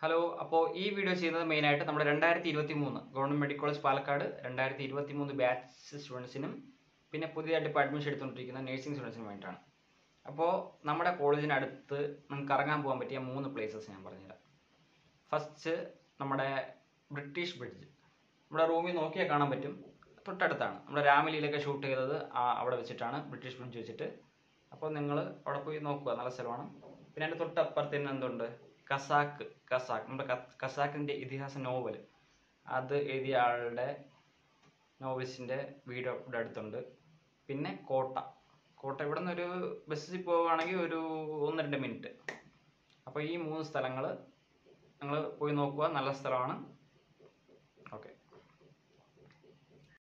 hello അപ്പോൾ ഈ video ചെയ്യുന്നത് മെയിനായിട്ട് നമ്മുടെ രണ്ടായിരത്തി ഇരുപത്തി മൂന്ന് ഗവൺമെൻറ് മെഡിക്കൽ കോളേജ് പാലക്കാട് രണ്ടായിരത്തി ഇരുപത്തി മൂന്ന് ബാച്ച് സ്റ്റുഡൻസിനും പിന്നെ പുതിയതായിട്ട് ഇപ്പോൾ അഡ്മിഷൻ എടുത്തുകൊണ്ടിരിക്കുന്ന നഴ്സിംഗ് സ്റ്റുഡൻസിനും വേണ്ടിയിട്ടാണ് അപ്പോൾ നമ്മുടെ കോളേജിനടുത്ത് നമുക്ക് ഇറങ്ങാൻ പോകാൻ പറ്റിയ മൂന്ന് പ്ലേസസ് ഞാൻ പറഞ്ഞുതരാം ഫസ്റ്റ് നമ്മുടെ ബ്രിട്ടീഷ് ബ്രിഡ്ജ് നമ്മുടെ റൂമിൽ നോക്കിയാൽ കാണാൻ പറ്റും തൊട്ടടുത്താണ് നമ്മുടെ രാമലിയിലൊക്കെ ഷൂട്ട് ചെയ്തത് ആ- അവിടെ വെച്ചിട്ടാണ് ബ്രിട്ടീഷ് ബ്രിഡ്ജ് വെച്ചിട്ട് അപ്പോൾ നിങ്ങൾ അവിടെ പോയി നോക്കുക നല്ല സ്ഥലമാണ് പിന്നെ അതിൻ്റെ തൊട്ടപ്പുറത്ത് തന്നെ എന്തുണ്ട് കസാക്ക് കസാക്ക് നമ്മുടെ ക- കസാക്കിൻ്റെ ഇതിഹാസ നോവൽ അത് എഴുതിയ ആളുടെ നോവലിസ്റ്റിൻ്റെ വീട് ഇവിടെ അടുത്തുണ്ട് പിന്നെ കോട്ട കോട്ട ഇവിടെ നിന്ന് ഒരു ബസ്സിൽ പോവുകയാണെങ്കിൽ ഒരു ഒന്ന് രണ്ട് മിനിറ്റ് അപ്പോൾ ഈ മൂന്ന് സ്ഥലങ്ങൾ നിങ്ങൾ പോയി നോക്കുക നല്ല സ്ഥലമാണ്